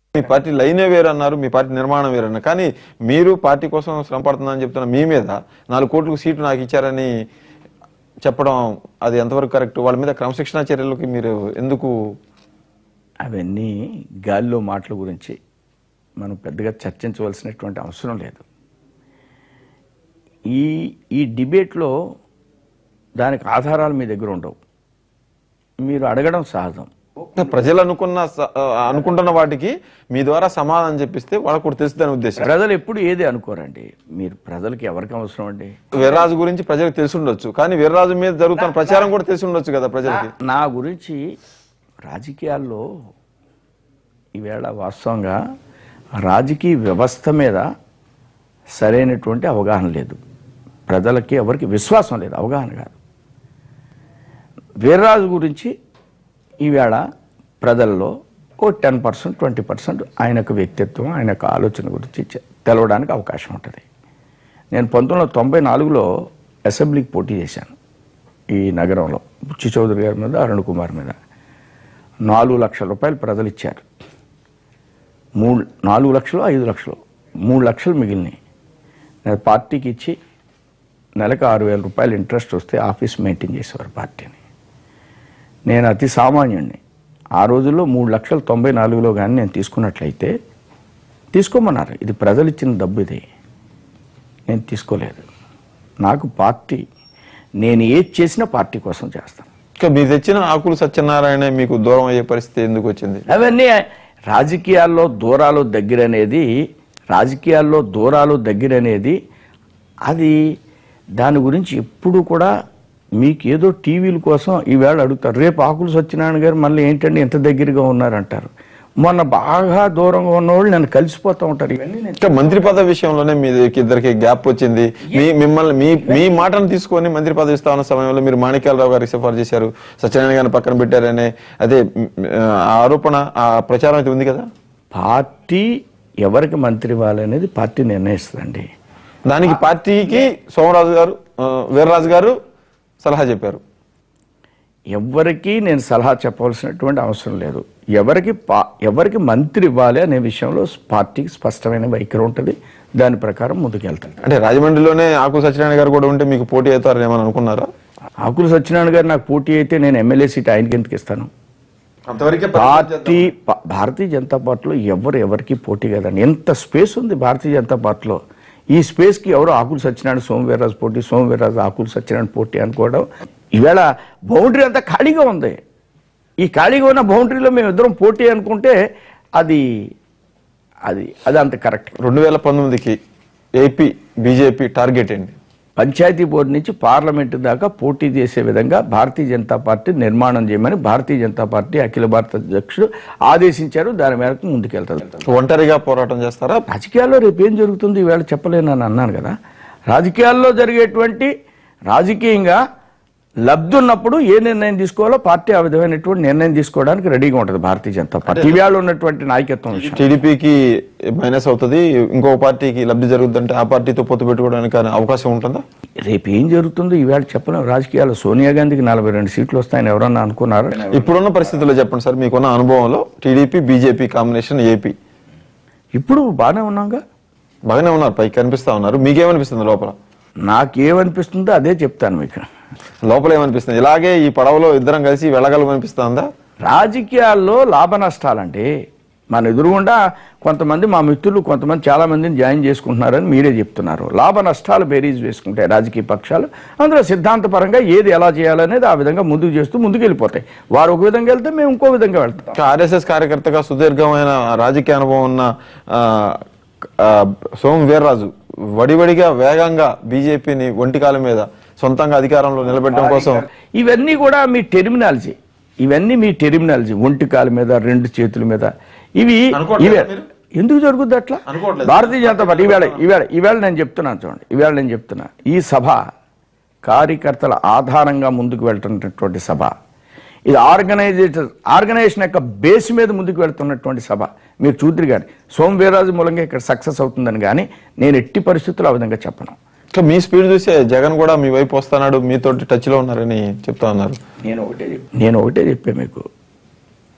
మీ party లైనే వేరు అన్నారు మీ party నిర్మాణం వేరు అన్నారు కానీ మీరు పార్టీ కోసం శ్రమ పడుతుందని చెప్తున్న మీ మీద నాలుగు కోట్లకు సీటు నాకు ఇచ్చారని చెప్పడం అది ఎంతవరకు కరెక్ట్ వాళ్ళ మీద క్రమశిక్షణా చర్యలకి మీరు ఎందుకు అవన్నీ గాలిలో మాటల గురించి మనం పెద్దగా చర్చించవలసినటువంటి అవసరం లేదు ఈ ఈ డిబేట్లో దానికి ఆధారాలు మీ దగ్గర ఉండవు మీరు అడగడం సహజం ప్రజలు అనుకున్న స- ఆ, అనుకుంటున్న వాటికి మీ ద్వారా సమాధానం చెప్పిస్తే వాళ్ళకు కూడా తెలుస్తుందని ఉద్దేశం ప్రజలు ఎప్పుడు ఏది అనుకోరండి మీరు ప్రజలకి ఎవరికి అవసరం అండి వీర్రాజు గురించి ప్రజలకు తెలిసి ఉండొచ్చు కానీ వీర్రాజు మీద జరుగుతున్న ప్రచారం కూడా తెలిసి ఉండొచ్చు కదా ప్రజలకి నా గురించి రాజకీయాల్లో ఈవేళ వాస్తవంగా రాజకీయ వ్యవస్థ మీద సరైనటువంటి అవగాహన లేదు ప్రజలకి ఎవరికి విశ్వాసం లేదు అవగాహన కాదు వీర్రాజు గురించి ఈవేళ ప్రజల్లో ఓ టెన్ పర్సెంట్ ట్వంటీ పర్సెంట్ ఆయన యొక్క వ్యక్తిత్వం ఆయన యొక్క ఆలోచన గురించి చె- తెలవడానికి అవకాశం ఉంటుంది నేను పంతొమ్మిది వందల తొంభై నాలుగులో అసెంబ్లీకి పోటీ చేశాను ఈ నగరంలో బుచ్చి చౌదరి గారి మీద అరుణ్ కుమార్ మీద నాలుగు లక్షల రూపాయలు ప్రజలు ఇచ్చారు మూడు నాలుగు లక్షలు ఐదు లక్షలు మూడు లక్షలు మిగిలినాయి నేను పార్టీకి ఇచ్చి నెలకు ఆరు వేల రూపాయలు ఇంట్రెస్ట్ వస్తే ఆఫీస్ మెయింటైన్ చేసేవారు పార్టీని నేను అతి సామాన్యుడిని ఆ రోజుల్లో మూడు లక్షల తొంభై నాలుగులో కానీ నేను తీసుకున్నట్లయితే తీసుకోమన్నారు ఇది ప్రజలు ఇచ్చిన డబ్బు ఇది నేను తీసుకోలేదు నాకు పార్టీ నేను ఏది చేసినా పార్టీ కోసం చేస్తాను ఇంకా మీరు తెచ్చిన ఆకులు సత్యనారాయణ మీకు దూరం అయ్యే పరిస్థితి ఎందుకు వచ్చింది అవన్నీ రాజకీయాల్లో దూరాలు దగ్గర అనేది రాజకీయాల్లో దూరాలు దగ్గర అనేది అది దాని గురించి ఎప్పుడు కూడా మీకు ఏదో టీవీల కోసం ఈవేళ అడుగుతారు రేపు ఆకులు సత్యనారాయణ గారు మళ్ళీ ఏంటండి ఎంత దగ్గరగా ఉన్నారంటారు మొన్న బాగా దూరంగా ఉన్నవాళ్ళు నన్ను కలిసిపోతూ ఉంటారు ఇవన్నీ నేను ఇంకా మంత్రి పదవి విషయంలోనే మీ ఇద్దరికి గ్యాప్ వచ్చింది మీ మిమ్మల్ని మీ మీ మాటను తీసుకొని మంత్రి పదవి ఇస్తా ఉన్న సమయంలో మీరు మాణిక్యాలరావు గారికి సిఫార్సు చేశారు సత్యనారాయణ గారిని పక్కన పెట్టారనే అదే మ్, ఆ ఆరోపణ ఆ ప్రచారం అయితే ఉంది కదా పార్టీ ఎవరికి మంత్రి ఇవ్వాలనేది పార్టీ నిర్ణయిస్తుందండి దానికి పార్టీకి సోమరాజు గారు ఆ, వీర్రాజు గారు సలహా చెప్పారు ఎవరికి నేను సలహా చెప్పవలసినటువంటి అవసరం లేదు ఎవరికి పా ఎవరికి మంత్రి ఇవ్వాలి అనే విషయంలో పార్టీకి స్పష్టమైన వైఖరి ఉంటుంది దాని ప్రకారం ముందుకెళ్తాను అంటే రాజమండ్రిలోనే ఆకు సత్యనారాయణ గారు కూడా ఉంటే మీకు పోటీ అవుతారని ఏమని అనుకున్నారా ఆకుల సత్యనారాయణ గారు నాకు పోటీ అయితే నేను ఎమ్మెల్యే సీట్ ఆయనకి ఎందుకు ఇస్తాను అంతవరకే పార్టీ పా- భారతీయ జనతా పార్టీలో ఎవరు ఎవరికి పోటీ కదండి ఎంత స్పేస్ ఉంది భారతీయ జనతా పార్టీలో ఈ స్పేస్కి ఎవరు ఆకులు సత్యనారాయణ సోమవీర్రాజు పోటీ సోమవీర్రాజు ఆకులు సత్యనారాయణ పోటీ అనుకోవడం ఈవేళ బౌండరీ అంతా ఖాళీగా ఉంది ఈ ఖాళీగా ఉన్న బౌండరీలో మేము ఇద్దరం పోటీ అనుకుంటే అది అది అది అంత కరెక్ట్ రెండు వేల పంతొమ్మిదికి ఏపీ బీజేపీ టార్గెట్ ఏంటి పంచాయతీ బోర్డు నుంచి పార్లమెంటు దాకా పోటీ చేసే విధంగా భారతీయ జనతా పార్టీ నిర్మాణం చేయమని భారతీయ జనతా పార్టీ అఖిల భారత అధ్యక్షుడు ఆదేశించారు దాని మేరకు ముందుకెళ్తారు ఒంటరిగా పోరాటం చేస్తారా రాజకీయాల్లో రేపు ఏం జరుగుతుంది ఈవేళ చెప్పలేనని అన్నాను కదా రాజకీయాల్లో జరిగేటువంటి రాజకీయంగా లబ్ధి ఉన్నప్పుడు ఏ నిర్ణయం తీసుకోవాలో పార్టీ ఆ విధమైనటువంటి నిర్ణయం తీసుకోవడానికి రెడీగా ఉంటుంది భారతీయ జనతా పార్టీ ఈవేళ ఉన్నటువంటి నాయకత్వం విషయం టీడీపీకి మైనస్ అవుతుంది ఇంకో పార్టీకి లబ్ధి జరుగుతుందంటే ఆ పార్టీతో పొత్తు పెట్టుకోవడానికి అనే అవకాశం ఉంటుందా రేపు ఏం జరుగుతుందో ఈవేళ చెప్పలేం రాజకీయాల్లో సోనియా గాంధీకి నలభై రెండు సీట్లు వస్తాయని ఎవరన్నా అనుకున్నారా ఇప్పుడున్న పరిస్థితుల్లో చెప్పండి సార్ మీకున్న అనుభవంలో టీడీపీ బీజేపీ కాంబినేషన్ ఏపీ ఇప్పుడు బాగానే ఉన్నాగా బాగానే ఉన్నారు పైకి కనిపిస్తా ఉన్నారు మీకేమనిపిస్తుంది లోపల నాకేమనిపిస్తుందో అదే చెప్తాను మీకు లోపల ఏమనిపిస్తుంది ఇలాగే ఈ పడవలో ఇద్దరం కలిసి వెళ్ళగలమనిపిస్తుందా రాజకీయాల్లో లాభ నష్టాలండి మన ఎదురుగుండా కొంతమంది మా మిత్రులు కొంతమంది చాలా మందిని జాయిన్ చేసుకుంటున్నారని మీరే చెప్తున్నారు లాభ నష్టాలు బేరీజ్ వేసుకుంటాయి రాజకీయ పక్షాలు అందులో సిద్ధాంతపరంగా ఏది ఎలా చేయాలనేది ఆ విధంగా ముందుకు చేస్తూ ముందుకు వెళ్ళిపోతాయి వారు ఒక విధంగా వెళ్తే మేము ఇంకో విధంగా వెళ్తాం ఆర్ఎస్ఎస్ కార్యకర్తగా సుదీర్ఘమైన రాజకీయ అనుభవం ఉన్న ఆ, ఆ, సోము వీర్రాజు వడివడిగా వేగంగా బీజేపీని ఒంటికాల మీద సొంతంగా అధికారంలో నిలబెట్టడం కోసం ఇవన్నీ కూడా మీ టెర్మినాలజీ ఇవన్నీ మీ టెర్మినాలజీ ఒంటి కాలు మీద రెండు చేతుల మీద ఇవి అనుకోవట్లేదా ఇవే మీరు? ఎందుకు జరుగుద్ది అట్లా అనుకోవట్లేదు. భారతీయ జనతా పార్టీ ఈవేళ ఈవేళ ఈవేళ నేను చెప్తున్నాను చూడండి ఈవేళ నేను చెప్తున్నా ఈ సభ కార్యకర్తల ఆధారంగా ముందుకు వెళ్తున్నటువంటి సభ ఇది ఆర్గనైజేషన్ ఆర్గనైజేషన్ యొక్క బేస్ మీద ముందుకు వెళ్తున్నటువంటి సభ మీరు చూద్దరు కానీ సోమ వీర్రాజు మూలంగా ఇక్కడ సక్సెస్ అవుతుందని కానీ నేను ఎట్టి పరిస్థితుల్లో ఆ విధంగా చెప్పను ఇంకా మీ స్పీడ్ చూసే జగన్ కూడా మీ వైపు వస్తున్నాడు మీతోటి టచ్ లో ఉన్నారని చెప్తా ఉన్నారు నేను ఒకటే చెప్- నేను ఒకటే చెప్పే మీకు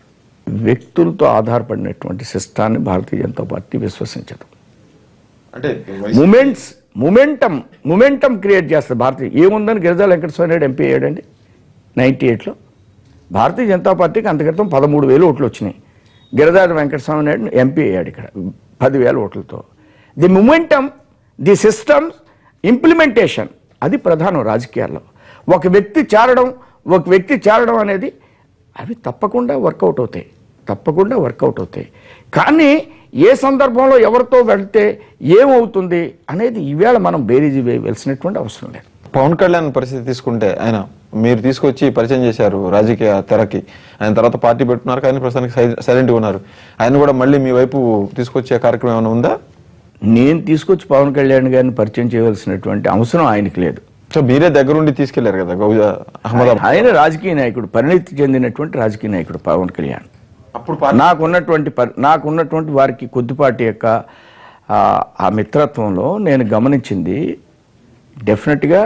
వ్యక్తులతో ఆధారపడినటువంటి సిస్టాన్ని భారతీయ జనతా పార్టీ విశ్వసించదు అంటే మూమెంట్స్ మూమెంటం మూమెంటం క్రియేట్ చేస్తుంది భారతీయ ఏముందని గిరిజా వెంకటస్వామి నాయుడు ఎంపీ అయ్యాడండి నైంటీ ఎయిట్లో భారతీయ జనతా పార్టీకి అంతక్రితం పదమూడు వేలు ఓట్లు వచ్చినాయి గిరిజాడ వెంకటస్వామి నాయుడు ఎంపీ అయ్యాడు ఇక్కడ పదివేల ఓట్లతో the momentum the system implementation అది ప్రధానం రాజకీయాల్లో ఒక వ్యక్తి చేరడం ఒక వ్యక్తి చేరడం అనేది అవి తప్పకుండా వర్కౌట్ అవుతాయి తప్పకుండా వర్కౌట్ అవుతాయి కానీ ఏ సందర్భంలో ఎవరితో వెళ్తే ఏమవుతుంది అనేది ఈవేళ మనం బేరీజీ వేయవలసినటువంటి అవసరం లేదు పవన్ కళ్యాణ్ పరిస్థితి తీసుకుంటే ఆయన మీరు తీసుకొచ్చి పరిచయం చేశారు రాజకీయ తెరకి ఆయన తర్వాత పార్టీ పెట్టున్నారు కానీ ప్రస్తుతానికి సైలెంట్గా ఉన్నారు ఆయన కూడా మళ్ళీ మీ వైపు తీసుకొచ్చే కార్యక్రమం ఏమైనా ఉందా నేను తీసుకొచ్చి పవన్ కళ్యాణ్ గారిని పరిచయం చేయవలసినటువంటి అవసరం ఆయనకి లేదు సో మీరే దగ్గరుండి తీసుకెళ్లారు కదా గౌజా అహ్మదాబాద్ ఆయన రాజకీయ నాయకుడు పరిణితి చెందినటువంటి రాజకీయ నాయకుడు పవన్ కళ్యాణ్ అప్పుడు నాకున్నటువంటి పరి నాకున్నటువంటి వారికి కొద్దిపాటి యొక్క ఆ, ఆ మిత్రత్వంలో నేను గమనించింది డెఫినెట్గా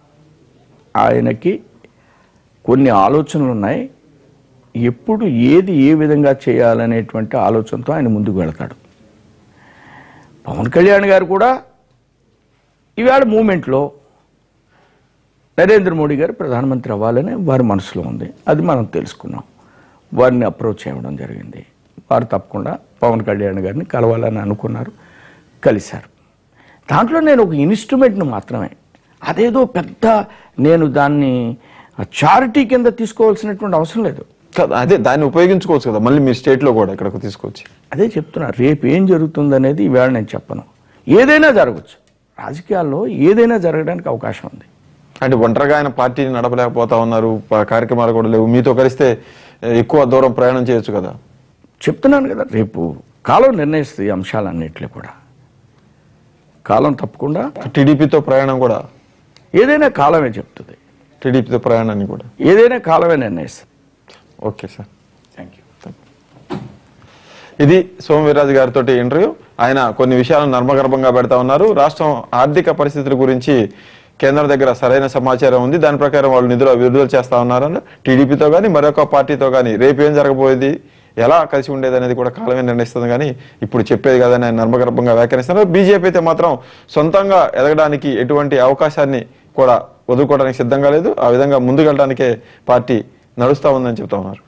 ఆయనకి కొన్ని ఆలోచనలు ఉన్నాయి ఎప్పుడు ఏది ఏ విధంగా చేయాలనేటువంటి ఆలోచనతో ఆయన ముందుకు వెళతాడు పవన్ కళ్యాణ్ గారు కూడా ఇవాళ మూమెంట్లో నరేంద్ర మోడీ గారు ప్రధానమంత్రి అవ్వాలని వారి మనసులో ఉంది అది మనం తెలుసుకున్నాం వారిని అప్రోచ్ చేయడం జరిగింది వారు తప్పకుండా పవన్ కళ్యాణ్ గారిని కలవాలని అనుకున్నారు కలిశారు దాంట్లో నేను ఒక ఇన్స్ట్రుమెంట్ను మాత్రమే అదేదో పెద్ద నేను దాన్ని చారిటీ కింద తీసుకోవాల్సినటువంటి అవసరం లేదు కాదు, అదే దాన్ని ఉపయోగించుకోవచ్చు కదా మళ్ళీ మీ స్టేట్ లో కూడా ఇక్కడికి తీసుకొచ్చి అదే చెప్తున్నా రేపు ఏం జరుగుతుందనేది ఈవేళ నేను చెప్పను ఏదైనా జరగచ్చు రాజకీయాల్లో ఏదైనా జరగడానికి అవకాశం ఉంది అంటే ఒంటరిగా ఆయన పార్టీని నడపలేకపోతా ఉన్నారు ప- కార్యక్రమాలు కూడా లేవు మీతో కలిస్తే ఏ, ఎక్కువ దూరం ప్రయాణం చేయొచ్చు కదా చెప్తున్నాను కదా రేపు కాలం నిర్ణయిస్తుంది ఈ అంశాలన్నింటిలో కూడా కాలం తప్పకుండా టీడీపీతో ప్రయాణం కూడా ఏదైనా కాలమే చెప్తుంది టీడీపీతో ప్రయాణాన్ని కూడా ఏదైనా కాలమే నిర్ణయిస్తుంది ఓకే సార్ థ్యాంక్ యూ ఇది సోమ వీర్రాజు గారితో ఇంటర్వ్యూ ఆయన కొన్ని విషయాలను నర్మగర్భంగా పెడతా ఉన్నారు రాష్ట్రం ఆర్థిక పరిస్థితుల గురించి కేంద్రం దగ్గర సరైన సమాచారం ఉంది దాని ప్రకారం వాళ్ళు నిధులు విడుదల చేస్తా ఉన్నారని టీడీపీతో కానీ మరొక పార్టీతో కానీ రేపు ఏం జరగబోయేది ఎలా కలిసి ఉండేది అనేది కూడా కాలమే నిర్ణయిస్తుంది కానీ ఇప్పుడు చెప్పేది కాదని ఆయన నర్మగర్భంగా వ్యాఖ్యానిస్తున్నారు బీజేపీ అయితే మాత్రం సొంతంగా ఎదగడానికి ఎటువంటి అవకాశాన్ని కూడా వదులుకోవడానికి సిద్ధంగా లేదు ఆ విధంగా ముందుకెళ్ళడానికే పార్టీ నడుస్తా ఉందని చెప్తా ఉన్నారు